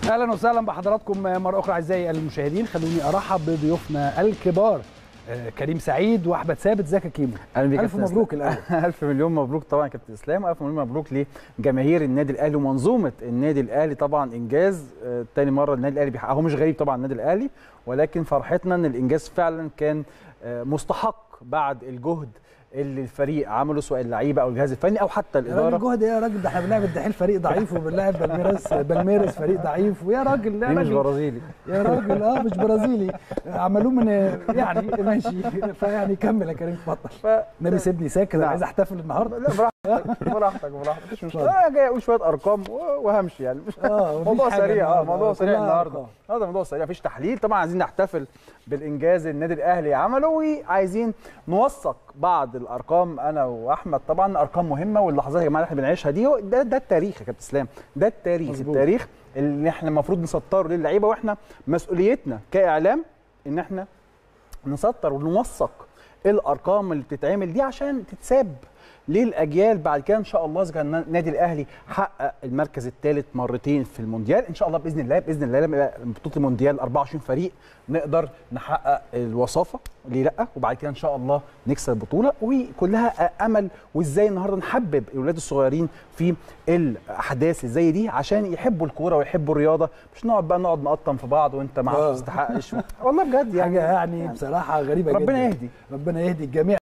اهلا وسهلا بحضراتكم مره اخرى اعزائي المشاهدين خلوني ارحب بضيوفنا الكبار آه، كريم سعيد واحمد ثابت ازيك يا كيمو اهلا بيك يا الف كابتن مبروك إسلام. الاول الف مليون مبروك طبعا يا كابتن اسلام والف مليون مبروك لجماهير النادي الاهلي ومنظومه النادي الاهلي طبعا انجاز آه، تاني مره النادي الاهلي بيحققه هو مش غريب طبعا النادي الاهلي ولكن فرحتنا ان الانجاز فعلا كان آه، مستحق بعد الجهد اللي الفريق عمله سواء اللعيبه او الجهاز الفني او حتى يا راجل الاداره جهد ايه يا راجل ده احنا بنلعب الدحيل فريق ضعيف وبنلعب بالميراس بالميراس فريق ضعيف ويا راجل يا دي مش راجل برازيلي يا راجل اه مش برازيلي عملوه من يعني ماشي فيعني كمل يا كريم اتفضل ف... نبي سيبني ساكت انا نعم. عايز احتفل النهارده لا براحتك براحتك براحتك مش مشكله اتفضل. انا جاي اقول شويه ارقام و- وهمشي يعني مش اه مفيش موضوع حاجة سريع اه النهاردة. موضوع سريع كلها النهارده أرقام. هذا موضوع سريع مفيش تحليل طبعا عايزين نحتفل بالانجاز النادي الاهلي عمله وعايزين نوثق بعض الارقام انا واحمد طبعا ارقام مهمه واللحظات يا جماعه اللي احنا بنعيشها دي هو- ده ده التاريخ يا كابتن اسلام ده التاريخ مظبوط. التاريخ اللي احنا المفروض نسطره للعيبه واحنا مسؤوليتنا كاعلام ان احنا نسطر ونوثق الارقام اللي بتتعمل دي عشان تتساب للاجيال بعد كده ان شاء الله اذا كان النادي الاهلي حقق المركز الثالث مرتين في المونديال ان شاء الله باذن الله باذن الله لما يبقى بطوله المونديال 24 فريق نقدر نحقق الوصافه ليه لا وبعد كده ان شاء الله نكسب البطوله وكلها امل وازاي النهارده نحبب الاولاد الصغيرين في الاحداث زي دي عشان يحبوا الكوره ويحبوا الرياضه مش نقعد بقى نقعد نقطم في بعض وانت ما آه. تستحقش والله بجد يعني حاجه يعني بصراحه غريبه جدا ربنا يهدي ربنا يهدي الجميع